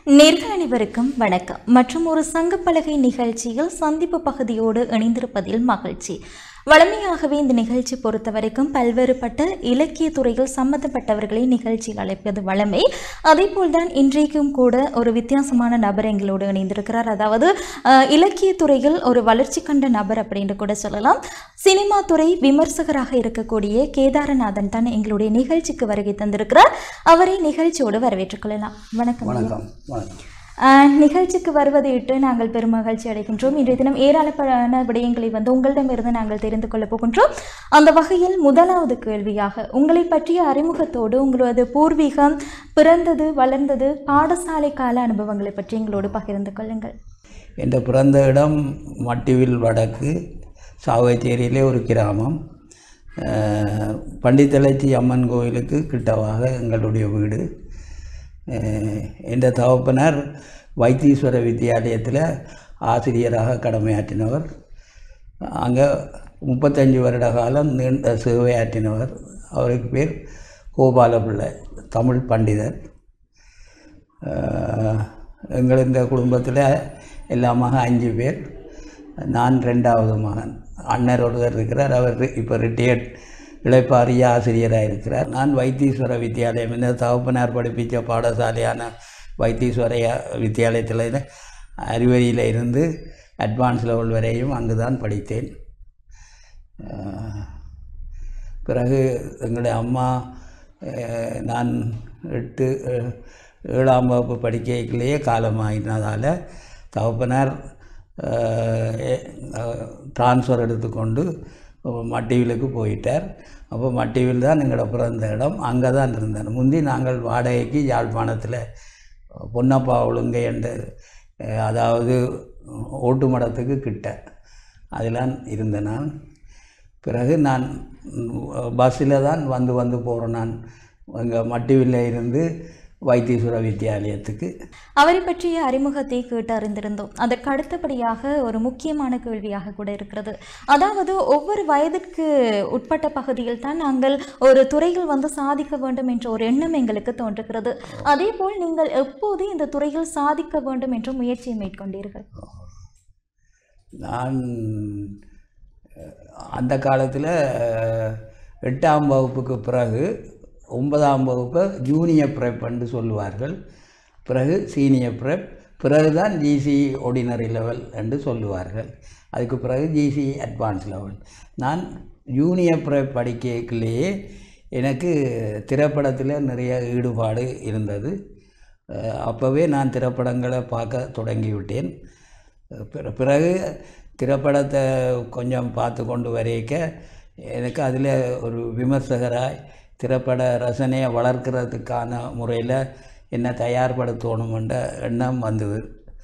நேர்கள் அனைவருக்கும் வணக்கம் மற்றும் ஒரு சங்கப்பலகை நிகழ்ச்சியில் சந்திப்பு பகுதியோடு இணைந்திருப்பதில் மகிழ்ச்சி வழமையாகவே இந்த நிகழ்ச்சி பொறுத்த வரைக்கும் பல்வேறுபட்ட இலக்கிய துறையில் சம்பந்தப்பட்டவர்களை நிகழ்ச்சியில் அழைப்பது வழமை அதே போல்தான் இன்றைக்கும் கூட ஒரு வித்தியாசமான நபர் எங்களோடு இணைந்திருக்கிறார் அதாவது அஹ், இலக்கிய துறையில் ஒரு வளர்ச்சி கண்ட நபர் அப்படின்னு கூட சொல்லலாம் சினிமா துறை விமர்சகராக இருக்கக்கூடிய கேதாரநாதன் தான் எங்களுடைய நிகழ்ச்சிக்கு வருகை தந்திருக்கிறார் அவரை நிகழ்ச்சியோடு வரவேற்றுக் கொள்ளலாம் வணக்கம் வணக்கம் வணக்கம் ஆஹ் நிகழ்ச்சிக்கு வருவதையிட்டு நாங்கள் பெரும் மகிழ்ச்சி அடைகின்றோம் இன்றைய தினம் ஏராளமான விடயங்களை வந்து உங்களிடமிருந்து நாங்கள் தெரிந்து கொள்ளப் போகின்றோம் அந்த வகையில் முதலாவது கேள்வியாக உங்களை பற்றிய அறிமுகத்தோடு உங்களது பூர்வீகம் பிறந்தது வளர்ந்தது பாடசாலை கால அனுபவங்களை பற்றி எங்களோடு பகிர்ந்து கொள்ளுங்கள் என்ற பிறந்த இடம் மட்டிவில் வடக்கு சாவச்சேரியிலே ஒரு கிராமம் அஹ், பண்டித்தலைச்சி அம்மன் கோயிலுக்கு கிட்டவாக எங்களுடைய வீடு அஹ், என்ற தகப்பனார் வைத்தீஸ்வர வித்தியாலயத்தில் ஆசிரியராக கடமையாற்றினவர் அங்கே முப்பத்தஞ்சு வருட காலம் நீண்ட சேவையாற்றினவர் அவருக்கு பேர் கோபாலபிள்ளை தமிழ் பண்டிதர் ஆஹ், எங்கள் இந்த குடும்பத்தில் எல்லா மகன் அஞ்சு பேர் நான் ரெண்டாவது மகன் அண்ணர் ஒருவர் இருக்கிறார் அவர் இப்போ ரிட்டையர்ட் இளைப்பாரிய ஆசிரியராக இருக்கிறார் நான் வைத்தீஸ்வர வித்தியாலயம் இந்த தகப்பனார் படிப்பித்த பாடசாலையான வைத்தீஸ்வர வித்தியாலயத்தில் அறிவரியில் இருந்து அட்வான்ஸ் லெவல் வரையும் அங்கு தான் படித்தேன் ஆஹ், பிறகு எங்களுடைய அம்மா அஹ், நான் எட்டு அஹ், ஏழாம் வகுப்பு படிக்கையிலேயே காலமாகினதால் தகப்பனார் ட்ரான்ஸ்ஃபர் எடுத்துக்கொண்டு மட்டிவிலுக்கு போயிட்டார் அப்போ மட்டிவில் தான் எங்களோட பிறந்த இடம் அங்கே தான் இருந்தேன் முந்தி நாங்கள் வாடகைக்கு யாழ்ப்பாணத்தில் பொன்னப்பா ஒழுங்கை என்று அஹ், அதாவது ஓட்டு மடத்துக்கு கிட்ட அதிலான் இருந்தேன் நான் பிறகு நான் பஸ்ஸில் தான் வந்து வந்து போகிறேன் நான் அங்கே மட்டிவில்ல இருந்து வைத்தீஸ்வர வித்தியாலயத்துக்கு அவரை பற்றிய அறிமுகத்தை கேட்டு அறிந்திருந்தோம் அதற்கு அடுத்தபடியாக ஒரு முக்கியமான கேள்வியாக கூட இருக்கிறது அதாவது ஒவ்வொரு வயதிற்கு உட்பட்ட பகுதியில் தான் நாங்கள் ஒரு துறையில் வந்து சாதிக்க வேண்டும் என்ற ஒரு எண்ணம் எங்களுக்கு தோன்றுகிறது அதே போல் நீங்கள் எப்போது இந்த துறையில் சாதிக்க வேண்டும் என்ற முயற்சியை மேற்கொண்டீர்கள் நான் அஹ், அந்த காலத்தில் எட்டாம் வகுப்புக்கு பிறகு ஒன்பதாம் வகுப்பை ஜூனியர் ப்ரெப் என்று சொல்லுவார்கள் பிறகு சீனியர் ப்ரெப் பிறகு தான் ஜிசி ஒர்டினரி லெவல் என்று சொல்லுவார்கள் அதுக்கு பிறகு ஜிசி அட்வான்ஸ் லெவல் நான் ஜூனியர் ப்ரெப் படிக்கலேயே எனக்கு திரைப்படத்தில் நிறைய ஈடுபாடு இருந்தது அஹ், அப்போவே நான் திரைப்படங்களை பார்க்க தொடங்கிவிட்டேன் பிற- பிறகு திரைப்படத்தை கொஞ்சம் பார்த்து கொண்டு வரைக்க எனக்கு அதில் ஒரு விமர்சகராய் திரைப்பட ரசனையை வளர்க்கிறதுக்கான முறையில் என்னை தயார்படுத்தணுமென்ற எண்ணம் வந்தது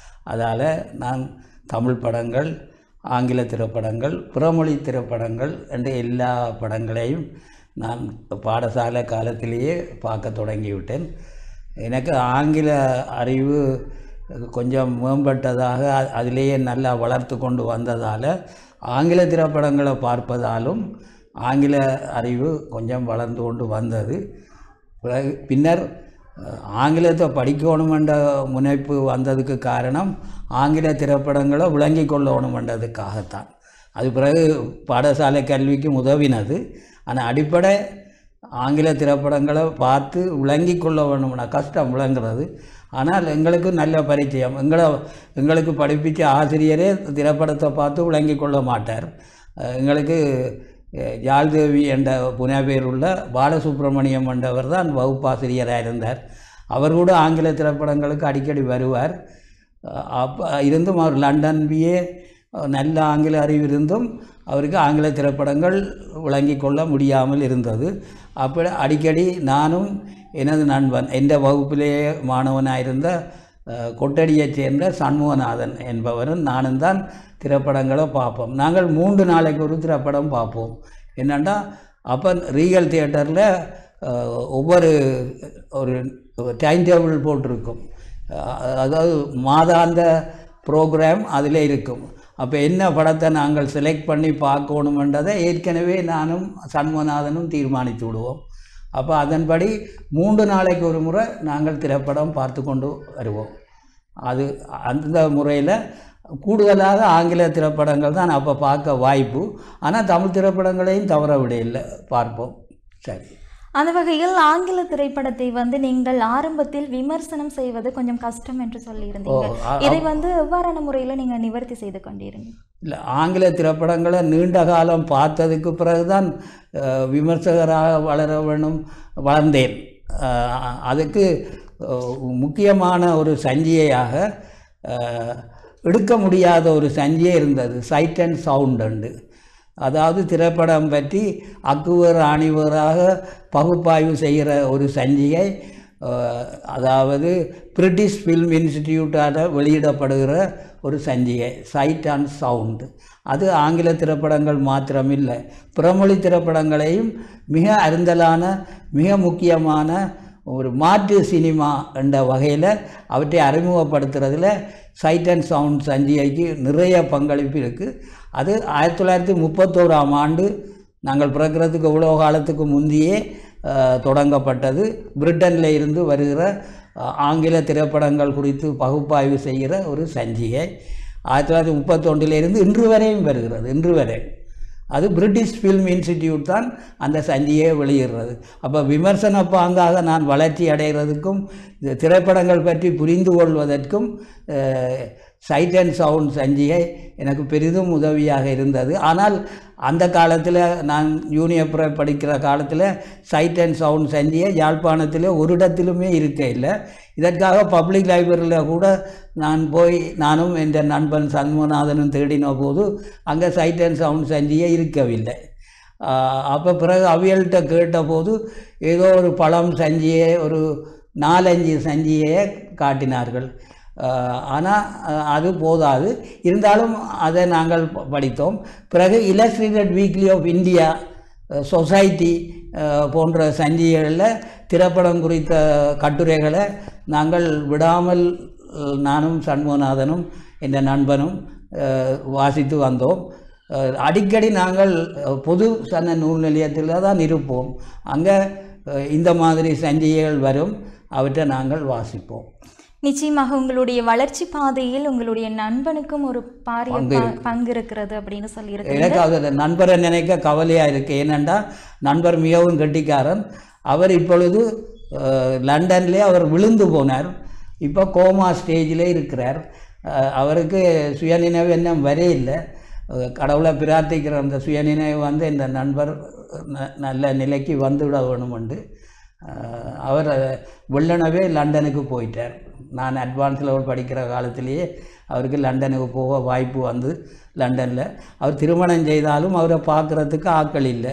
அதால் நான் தமிழ் படங்கள் ஆங்கில திரைப்படங்கள் பிறமொழி திரைப்படங்கள் என்ற எல்லா படங்களையும் நான் பாடசாலை காலத்திலேயே பார்க்க தொடங்கிவிட்டேன் எனக்கு ஆங்கில அறிவு கொஞ்சம் மேம்பட்டதாக அ- அதிலேயே நல்லா வளர்த்து கொண்டு வந்ததால் ஆங்கில திரைப்படங்களை பார்ப்பதாலும் ஆங்கில அறிவு கொஞ்சம் வளர்ந்து கொண்டு வந்தது பிறகு பின்னர் அஹ், ஆங்கிலத்தை படிக்கணுமென்ற முனைப்பு வந்ததுக்கு காரணம் ஆங்கில திரைப்படங்களை விளங்கி கொள்ளணுமென்றதுக்காகத்தான் அது பிறகு பாடசாலை கல்விக்கு உதவினது ஆனால் அடிப்படை ஆங்கில திரைப்படங்களை பார்த்து விளங்கி கொள்ள வேணும்னா கஷ்டம் விளங்குறது ஆனால் எங்களுக்கு நல்ல பரிச்சயம் எங்களை எங்களுக்கு படிப்பிச்ச ஆசிரியரே திரைப்படத்தை பார்த்து விளங்கி கொள்ள மாட்டார் அஹ் எங்களுக்கு அஹ், யாழ்தேவி என்ற புனேபேர் உள்ள பாலசுப்ரமணியம் என்றவர் தான் வகுப்பாசிரியராக இருந்தார் அவர் கூட ஆங்கில திரைப்படங்களுக்கு அடிக்கடி வருவார் அப்போ இருந்தும் அவர் லண்டன் பிஏ நல்ல ஆங்கில அறிவு இருந்தும் அவருக்கு ஆங்கில திரைப்படங்கள் விளங்கி கொள்ள முடியாமல் இருந்தது அப்போ அடிக்கடி நானும் எனது நண்பன் எந்த வகுப்பிலேயே மாணவனாக இருந்த அஹ், கொட்டடியைச் சேர்ந்த சண்முகநாதன் என்பவரும் நானும் தான் திரைப்படங்களை பார்ப்போம் நாங்கள் மூன்று நாளைக்கு ஒரு திரைப்படம் பார்ப்போம் என்னென்னா அப்போ ரீகல் தியேட்டரில் ஒவ்வொரு ஒரு டைம் டேபிள் போட்டிருக்கும் அஹ் அதாவது மாதாந்த ப்ரோக்ராம் அதில் இருக்கும் அப்போ என்ன படத்தை நாங்கள் செலக்ட் பண்ணி பார்க்கணுமென்றதை ஏற்கனவே நானும் சண்முகநாதனும் தீர்மானித்து விடுவோம் அப்போ அதன்படி மூன்று நாளைக்கு ஒரு முறை நாங்கள் திரைப்படம் பார்த்து கொண்டு வருவோம் அது அந்த முறையில் கூடுதலாக ஆங்கில திரைப்படங்கள் தான் அப்போ பார்க்க வாய்ப்பு ஆனால் தமிழ் திரைப்படங்களையும் தவற விடையில்லை பார்ப்போம் சரி அந்த வகையில் ஆங்கில திரைப்படத்தை வந்து நீங்கள் ஆரம்பத்தில் விமர்சனம் செய்வது கொஞ்சம் கஷ்டம் என்று சொல்லியிருந்தீங்க ஓ, ஆ- இதை வந்து எவ்வாறான முறையில் நீங்கள் நிவர்த்தி செய்து கொண்டீருங்க இல்லை ஆங்கில திரைப்படங்களை நீண்ட காலம் பார்த்ததுக்கு பிறகுதான் அஹ், விமர்சகராக வளர வேணும் வளர்ந்தேன் அஹ், அதுக்கு அஹ், முக்கியமான ஒரு சஞ்சிகையாக அஹ், எடுக்க முடியாத ஒரு சஞ்சிகை இருந்தது சைட் அண்ட் சவுண்ட் உண்டு அதாவது திரைப்படம் பற்றி அக்குவர் ஆணிவராக பகுப்பாய்வு செய்கிற ஒரு சஞ்சிகை அஹ், அதாவது பிரிட்டிஷ் ஃபில்ம் இன்ஸ்டிடியூட்டால் வெளியிடப்படுகிற ஒரு சஞ்சிகை சைட் அண்ட் சவுண்டு அது ஆங்கில திரைப்படங்கள் மாத்திரமில்லை பிறமொழி திரைப்படங்களையும் மிக அருந்தலான மிக முக்கியமான ஒரு மாற்று சினிமா என்ற வகையில் அவற்றை அறிமுகப்படுத்துறதுல சைட் அண்ட் சவுண்ட் சஞ்சிகைக்கு நிறைய பங்களிப்பு இருக்குது அது ஆயிரத்தி தொள்ளாயிரத்தி முப்பத்தோராம் ஆண்டு நாங்கள் பிறக்கிறதுக்கு இவ்வளோ காலத்துக்கு முந்தையே அஹ், தொடங்கப்பட்டது பிரிட்டனில் இருந்து வருகிற அஹ், ஆங்கில திரைப்படங்கள் குறித்து பகுப்பாய்வு செய்கிற ஒரு சஞ்சிகை ஆயிரத்தி தொள்ளாயிரத்தி முப்பத்தொன்றிலிருந்து இன்று வரையும் வருகிறது இன்று வரை அது பிரிட்டிஷ் ஃபில்ம் இன்ஸ்டிடியூட் தான் அந்த சஞ்சிகையை வெளியிடுறது அப்போ விமர்சன பாங்காக நான் வளர்ச்சி அடைகிறதுக்கும் இந்த திரைப்படங்கள் பற்றி புரிந்து கொள்வதற்கும் சைட் அண்ட் சவுண்ட் சஞ்சிகை எனக்கு பெரிதும் உதவியாக இருந்தது ஆனால் அந்த காலத்தில் நான் ஜூனியர் ப்ரை படிக்கிற காலத்தில் சைட் அண்ட் சவுண்ட் சஞ்சிகை யாழ்ப்பாணத்தில் ஒரு இடத்திலுமே இருக்க இல்லை இதற்காக பப்ளிக் லைப்ரரியில் கூட நான் போய் நானும் என் நண்பன் சண்முகநாதனும் தேடின போது அங்கே சைட் அண்ட் சவுண்ட் சஞ்சிகை இருக்கவில்லை அப்போ பிறகு அவியல்கிட்ட கேட்டபோது ஏதோ ஒரு பழம் சஞ்சியை ஒரு நாலஞ்சு சஞ்சியை காட்டினார்கள் ஆனால் அது போதாது இருந்தாலும் அதை நாங்கள் ப- படித்தோம் பிறகு Illustrated Weekly of India Society போன்ற சஞ்சிகைகளில் திரைப்படம் குறித்த கட்டுரைகளை நாங்கள் விடாமல் அஹ், நானும் சண்முகநாதனும் என்ற நண்பனும் அஹ், வாசித்து வந்தோம் அஹ், அடிக்கடி நாங்கள் அஹ், பொது சன நூல் நிலையத்தில் தான் இருப்போம் அங்கே இந்த மாதிரி சஞ்சிகைகள் வரும் அவற்றை நாங்கள் வாசிப்போம் நிச்சயமாக உங்களுடைய வளர்ச்சி பாதையில் உங்களுடைய நண்பனுக்கும் ஒரு பாரிய ப- பங்கு இருக்கிறது அப்படின்னு சொல்லியிருக்கீங்க எனக்கு அது நண்பரை நினைக்க கவலையாக இருக்கு ஏனென்றா நண்பர் மிகவும் கெட்டிக்காரன் அவர் இப்பொழுது அஹ், லண்டன்லே அவர் விழுந்து போனார் இப்போ கோமா ஸ்டேஜில் இருக்கிறார் அஹ், அவருக்கு சுயநினைவு இன்னும் வரே இல்லை அஹ், கடவுளை பிரார்த்திக்கிற அந்த சுயநினைவு வந்து இந்த நண்பர் ந- நல்ல நிலைக்கு வந்துவிட வேணுமெண்டு அஹ், அவர் வெள்ளனவே லண்டனுக்கு போயிட்டார் நான் அட்வான்ஸ் லெவல் படிக்கிற காலத்திலேயே அவருக்கு லண்டனுக்கு போக வாய்ப்பு வந்து லண்டனில் அவர் திருமணம் செய்தாலும் அவரை பார்க்குறதுக்கு ஆட்கள் இல்லை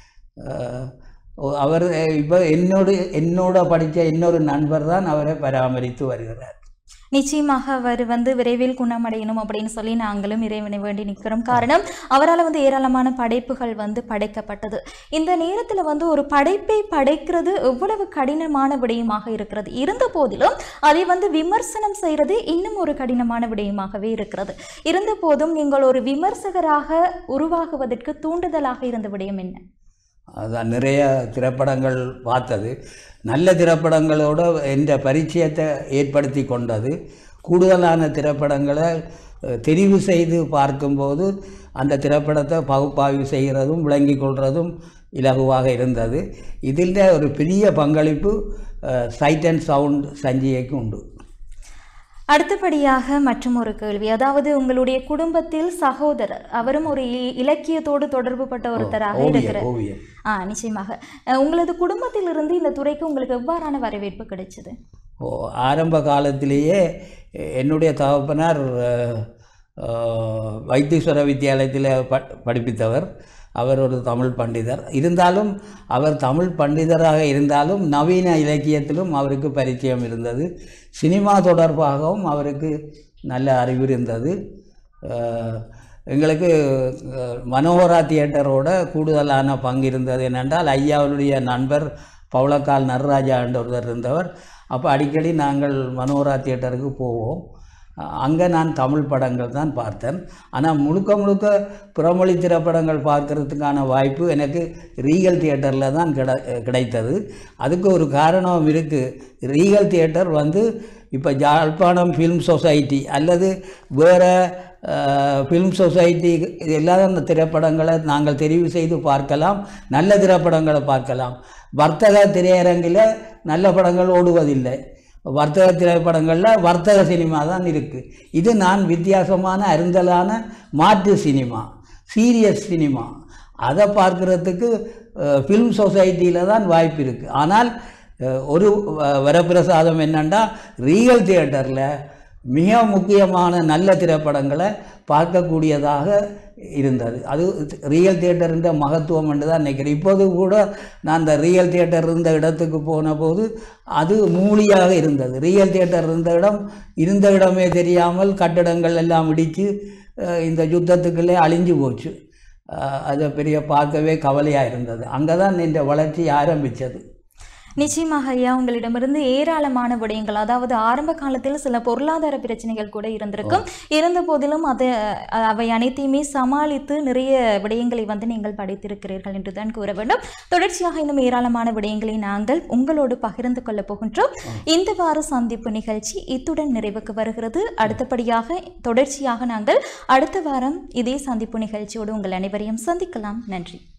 அஹ், ஒ- அவர் இப்போ என்னோடு என்னோட படித்த இன்னொரு நண்பர் தான் அவரை பராமரித்து வருகிறார் நிச்சயமாக அவர் வந்து விரைவில் குணமடையணும் அப்படின்னு சொல்லி நாங்களும் இறைவனை வேண்டி நிற்கிறோம் காரணம் அவரால் வந்து ஏராளமான படைப்புகள் வந்து படைக்கப்பட்டது இந்த நேரத்தில் வந்து ஒரு படைப்பை படைக்கிறது எவ்வளவு கடினமான விடயமாக இருக்கிறது இருந்த போதிலும் அதை வந்து விமர்சனம் செய்கிறது இன்னும் ஒரு கடினமான விடயமாகவே இருக்கிறது இருந்த போதும் நீங்கள் ஒரு விமர்சகராக உருவாகுவதற்கு தூண்டுதலாக இருந்த விடயம் என்ன அதான் நிறைய திரைப்படங்கள் பார்த்தது நல்ல திரைப்படங்களோட என்ற பரிச்சயத்தை ஏற்படுத்தி கொண்டது கூடுதலான திரைப்படங்களை அஹ், தெரிவு செய்து பார்க்கும்போது அந்த திரைப்படத்தை பகுப்பாய்வு செய்கிறதும் விளங்கிக் கொள்வதும் இலகுவாக இருந்தது இதில் ஒரு பெரிய பங்களிப்பு சைட் அண்ட் சவுண்ட் சஞ்சிகைக்கு உண்டு அடுத்தபடியாக மற்றும் ஒரு கேள்வி அதாவது உங்களுடைய குடும்பத்தில் சகோதரர் அவரும் ஒரு இ- இலக்கியத்தோடு தொடர்புபட்ட ஒருத்தராக ஓவியம் இருக்கிறார் ஓவியம் ஆ நிச்சயமாக அஹ், உங்களது குடும்பத்திலிருந்து இந்த துறைக்கு உங்களுக்கு எவ்வாறான வரவேற்பு கிடைச்சது ஓ ஆரம்ப காலத்திலேயே எ- என்னுடைய தகப்பனார் அஹ், அஹ், வைத்தீஸ்வர வித்தியாலயத்தில் ப படிப்பித்தவர் அவர் ஒரு தமிழ் பண்டிதர் இருந்தாலும் அவர் தமிழ் பண்டிதராக இருந்தாலும் நவீன இலக்கியத்திலும் அவருக்கு பரிச்சயம் இருந்தது சினிமா தொடர்பாகவும் அவருக்கு நல்ல அறிவு இருந்தது அஹ், எங்களுக்கு அஹ், மனோகரா தியேட்டரோட கூடுதலான பங்கு இருந்தது என்னென்றால் ஐயாவுடைய நண்பர் பவளக்கால் நடராஜா என்ற ஒருத்தர் இருந்தவர் அப்போ அடிக்கடி நாங்கள் மனோகரா தியேட்டருக்கு போவோம் அங்கே நான் தமிழ் படங்கள் தான் பார்த்தேன் ஆனால் முழுக்க முழுக்க புறமொழி திரைப்படங்கள் பார்க்கறதுக்கான வாய்ப்பு எனக்கு ரீகல் தியேட்டரில் தான் கிடை கிடைத்தது அதுக்கு ஒரு காரணம் இருக்குது ரீகல் தியேட்டர் வந்து இப்போ யாழ்ப்பாணம் ஃபிலிம் சொசைட்டி அல்லது வேறு ஃபிலிம் சொசைட்டி இது இல்லாத அந்த திரைப்படங்களை நாங்கள் தெரிவு செய்து பார்க்கலாம் நல்ல திரைப்படங்களை பார்க்கலாம் வர்த்தக திரையரங்கில் நல்ல படங்கள் ஓடுவதில்லை வர்த்தக திரைப்படங்களில் வர்த்தக சினிமா தான் இருக்குது இது நான் வித்தியாசமான அருந்தலான மாற்று சினிமா சீரியஸ் சினிமா அதை பார்க்குறதுக்கு ஃபிலிம் சொசைட்டியில் தான் வாய்ப்பு இருக்குது ஆனால் அஹ், ஒரு வ- வரப்பிரசாதம் என்னன்னா ரியல் தியேட்டரில் மிக முக்கியமான நல்ல திரைப்படங்களை பார்க்கக்கூடியதாக இருந்தது அது ரியல் தியேட்டரின் மகத்துவம் என்று தான் நினைக்கிறேன் இப்போது கூட நான் அந்த ரியல் தியேட்டர் இருந்த இடத்துக்கு போன போது அது மூலியாக இருந்தது ரியல் தியேட்டர் இருந்த இடம் இருந்த இடமே தெரியாமல் கட்டடங்கள் எல்லாம் இடித்து அஹ், இந்த யுத்தத்துக்குள்ளே அழிஞ்சு போச்சு அஹ், அது பெரிய பார்க்கவே கவலையாக இருந்தது அங்கே தான் இந்த வளர்ச்சி ஆரம்பித்தது நிச்சயமாக ஐயா உங்களிடமிருந்து ஏராளமான விடயங்கள் அதாவது ஆரம்ப காலத்தில் சில பொருளாதார பிரச்சனைகள் கூட இருந்திருக்கும் இருந்த போதிலும் அது அஹ், அவை அனைத்தையுமே சமாளித்து நிறைய விடயங்களை வந்து நீங்கள் படைத்திருக்கிறீர்கள் என்று தான் கூற வேண்டும் தொடர்ச்சியாக இன்னும் ஏராளமான விடயங்களை நாங்கள் உங்களோடு பகிர்ந்து கொள்ளப் போகின்றோம் இந்த வார சந்திப்பு நிகழ்ச்சி இத்துடன் நிறைவுக்கு வருகிறது அடுத்தபடியாக தொடர்ச்சியாக நாங்கள் அடுத்த வாரம் இதே சந்திப்பு நிகழ்ச்சியோடு உங்கள் அனைவரையும் சந்திக்கலாம் நன்றி